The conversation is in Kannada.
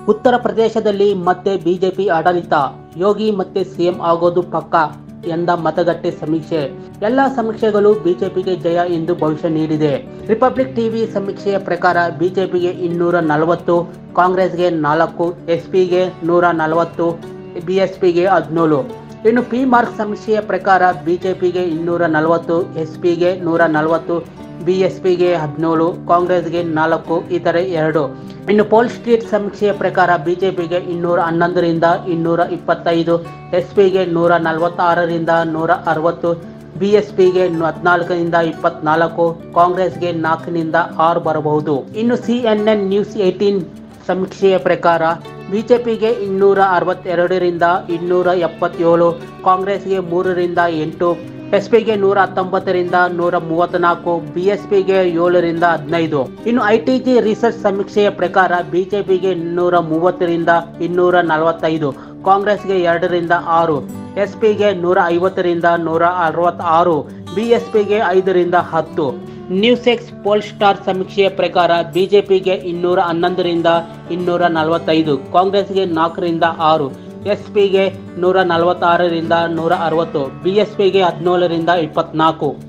ಉತ್ತರ ಪ್ರದೇಶದಲ್ಲಿ ಮತ್ತೆ ಬಿಜೆಪಿ ಆಡಳಿತ ಯೋಗಿ ಮತ್ತೆ ಸಿಎಂ ಆಗೋದು ಪಕ್ಕ ಎಂದ ಮತಗಟ್ಟೆ ಸಮೀಕ್ಷೆ ಎಲ್ಲ ಸಮೀಕ್ಷೆಗಳು ಬಿಜೆಪಿಗೆ ಜಯ ಎಂದು ಭವಿಷ್ಯ ನೀಡಿದೆ ರಿಪಬ್ಲಿಕ್ ಟಿವಿ ಸಮೀಕ್ಷೆಯ ಪ್ರಕಾರ ಬಿಜೆಪಿಗೆ ಇನ್ನೂರ ನಲವತ್ತು ಕಾಂಗ್ರೆಸ್ಗೆ ನಾಲ್ಕು ಎಸ್ಪಿಗೆ ನೂರ ನಲವತ್ತು ಬಿಎಸ್ಪಿಗೆ ಹದಿನೇಳು ಇನ್ನು ಪಿ ಮಾರ್ಕ್ ಸಮೀಕ್ಷೆಯ ಪ್ರಕಾರ ಬಿಜೆಪಿಗೆ ಇನ್ನೂರ ನಲವತ್ತು ಎಸ್ಪಿಗೆ ನೂರ ನಲವತ್ತು ಬಿಎಸ್ಪಿಗೆ ಹದಿನೇಳು ಕಾಂಗ್ರೆಸ್ಗೆ ನಾಲ್ಕು ಇತರೆ ಎರಡು ಇನ್ನು ಪೋಲ್ ಸ್ಟ್ರೀಟ್ ಸಮೀಕ್ಷೆಯ ಪ್ರಕಾರ ಬಿಜೆಪಿಗೆ ಇನ್ನೂರ ಹನ್ನೊಂದರಿಂದ ಇನ್ನೂರ ಇಪ್ಪತ್ತೈದು ಎಸ್ಪಿಗೆ ನೂರ ನಲವತ್ತಾರರಿಂದ ನೂರ ಅರವತ್ತು ಬಿಎಸ್ಪಿಗೆ ಹದಿನಾಲ್ಕರಿಂದ ಇಪ್ಪತ್ನಾಲ್ಕು ಕಾಂಗ್ರೆಸ್ಗೆ ನಾಲ್ಕರಿಂದ ಆರು ಬರಬಹುದು ಇನ್ನು ಸಿಎನ್ಎನ್ ನ್ಯೂಸ್ ಏಟೀನ್ ಸಮೀಕ್ಷೆಯ ಪ್ರಕಾರ ಬಿಜೆಪಿಗೆ ಇನ್ನೂರ ಅರವತ್ತೆರಡರಿಂದ ಇನ್ನೂರ ಎಪ್ಪತ್ತೇಳು ಕಾಂಗ್ರೆಸ್ಗೆ ಮೂರರಿಂದ ಎಂಟು ಎಸ್ಪಿಗೆ ನೂರ ಹತ್ತೊಂಬತ್ತರಿಂದ ನೂರ ಮೂವತ್ತ್ನಾಲ್ಕು ಬಿಎಸ್ಪಿಗೆ ಏಳರಿಂದ ಹದಿನೈದು ಇನ್ನು ಐಟಿಜಿ ರಿಸರ್ಚ್ ಸಮೀಕ್ಷೆಯ ಪ್ರಕಾರ ಬಿಜೆಪಿಗೆ ಇನ್ನೂರ ಮೂವತ್ತರಿಂದ ಇನ್ನೂರ ನಲವತ್ತೈದು ಕಾಂಗ್ರೆಸ್ಗೆ ಎರಡರಿಂದ ಆರು ಎಸ್ಪಿಗೆ ನೂರ ಐವತ್ತರಿಂದ ನೂರ ಅರವತ್ತಾರು ಬಿಎಸ್ಪಿಗೆ ಐದರಿಂದ ಹತ್ತು ನ್ಯೂಸ್ ಎಕ್ಸ್ ಪೋಲ್ ಸ್ಟಾರ್ ಸಮೀಕ್ಷೆಯ ಪ್ರಕಾರ ಬಿಜೆಪಿಗೆ ಇನ್ನೂರ ಹನ್ನೊಂದರಿಂದ ಇನ್ನೂರ ನಲವತ್ತೈದು ಕಾಂಗ್ರೆಸ್ಗೆ ನಾಲ್ಕರಿಂದ ಆರು ಎಸ್ಪಿಗೆ ನೂರ ನಲವತ್ತಾರರಿಂದ ನೂರ ಅರವತ್ತು ಬಿಎಸ್ಪಿಗೆ ಹದಿನೇಳರಿಂದ ಇಪ್ಪತ್ನಾಲ್ಕು